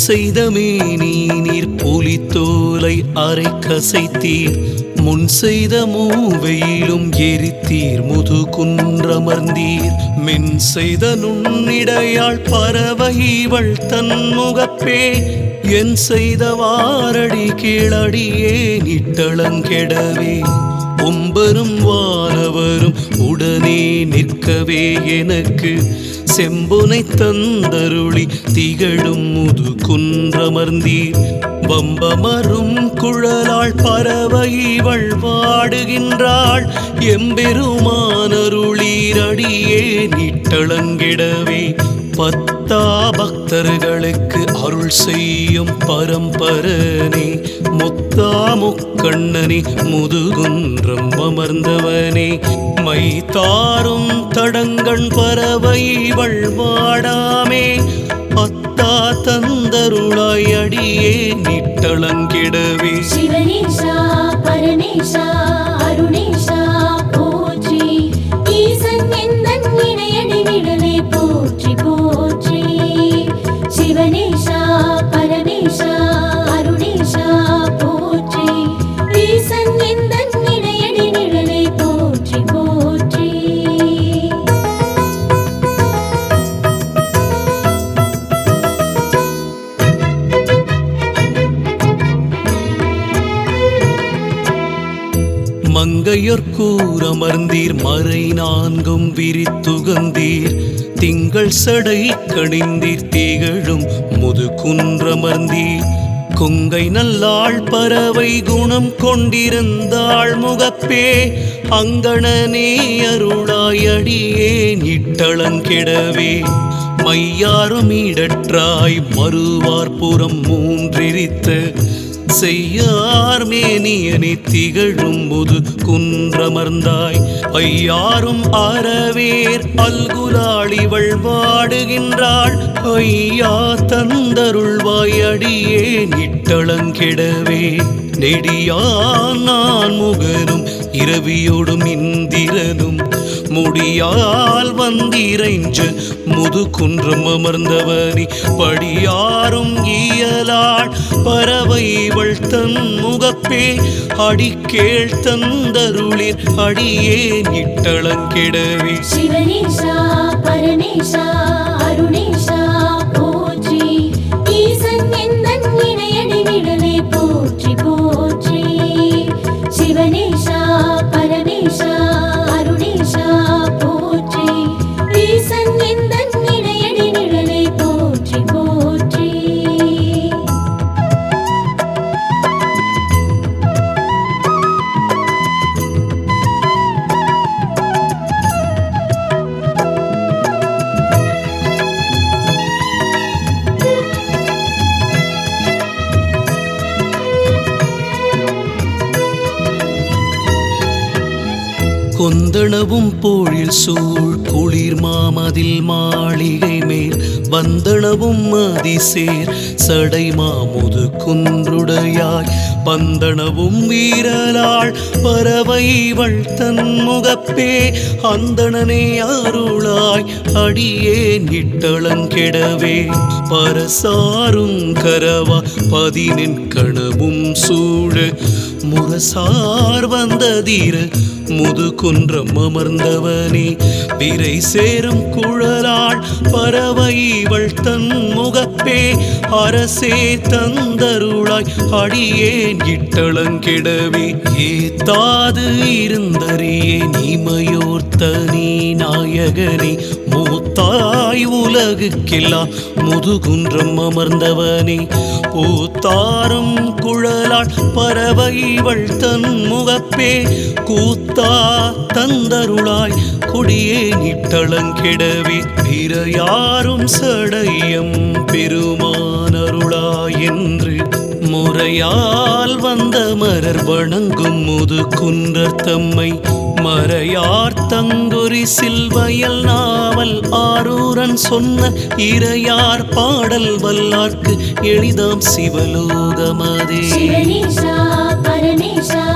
செய்த மேனி நீர் புலித்தோலை அரை கசைத்தீர் முன் செய்த மூவெயிலும் எரித்தீர் முது குன்றமர்ந்தீர் மின் செய்த நுண்ணிடையாள் பறவைவள் தன் முகப்பே என் செய்த வாரடி கீழடியே நிட்டளங்கெடவே ஒம்பரும் வானவரும் உடனே நிற்கவே எனக்கு செம்புனை தந்தருளி திகழும் முது குன்றமர்ந்தீர் வம்பமரும் குழலாள் பறவைவள் வாடுகின்றாள் எம்பெருமானருளீரடியே நிட்டளங்கிடவே பத்தா பக்தர்களுக்கு அருள் செய்யும் பரம்பரனே முத்தா முக்கண்ணனே முதுகுன்றம் அமர்ந்தவனே மை தாரும் தடங்கண் பறவை வாடாமே அத்தா தந்தருளாய் அடியே நிட்டளங்கிடவே சிவனேசா பரமேசா அருணேசா போற்றி ஈசன் எந்தன் இணையடி விடலை போற்றி போற்றி சிவனேசா பரமேசா அருணேசா போற்றி ஈசன் எந்தன் இணையடி விடலை போற்றி போற்றி மங்கையர் கூறமர்ந்தீர் மறை நான்கும் விரித்துகந்தீர் திங்கள் சடை கணிந்தீர் திகழும் முது குன்றமர்ந்தீர் கொங்கை நல்லாள் பறவை குணம் கொண்டிருந்தாள் முகப்பே அங்கணனே அருளாய் அடியே நிட்டளங்கெடவே மையாரும் இடற்றாய் மறுவார்புறம் மூன்றிரித்த செய்யார் மேனியனி திகழும் முது குன்றமர்ந்தாய் ஐயாரும் அறவேர் அல்குலாளிவள் வாடுகின்றாள் ஐயா தந்தருள்வாய் அடியே நிட்டளங்கெடவே நெடியா நான் முகனும் இரவியோடும் இந்திரனும் முடியால் வந்திரைஞ்ச முது குன்றம் அமர்ந்தவனி படியாரும் இயலாள் பறவைவள் தன் முகப்பே அடிக்கேள் தந்தருளிர் அடியே நிட்டளங்கெடவே சிவனேசா பரமேசா அருணேசா போற்றி ஈசன் எந்தன் இணையடி விடலை போற்றி போற்றி சிவனேசா பரமேசா அருணேசா போற்றி ஈசன் எந்தன் இணையடி விடலை போற்றி போற்றி கொந்தளவும் போழில் சூழ் குளிர் மாமதில் மாளிகை மேல் வந்தளவும் மதிசேர் சடை மாமுது குன்றுடையாய் பந்தளவும் வீரலாள் பறவைவள் தன் முகப்பே அந்தணனே அருளாய் அடியே நிட்டளங்கெடவே பரசாரும் கரவா பதினெண் கணவும் சூழ முரசார் வந்ததீர முது குன்றம் அமர்ந்தவனே விரை சேரும் குழலாள் பறவைவள் தன் முகப்பே அரசே தந்தருளாய் அடியேன் இட்டளங்கெடவே ஏத்தாது இருந்தறியே நீமையோர்த்த நீ நாயகனே மூத்தாய் உலகுக்கெல்லாம் முதுகுன்றம் அமர்ந்தவனே பூத்தாரும் குழலாள் பறவைவள் தன் முகப்பே கூத்தா தந்தருளாய் கொடியே நிட்டளங்கெடவே பிற யாரும் சடையம் பெருமானருளாய் என்று முறையால் வந்த மலர் வணங்கும் முது குன்றர் தம்மை மறையார் தங்குரி சில்வயல் நாவல் ஆரூரன் சொன்ன இறையார் பாடல் வல்லார்க்கு எளிதாம் சிவலோகமதே சிவனேசா பரமேசா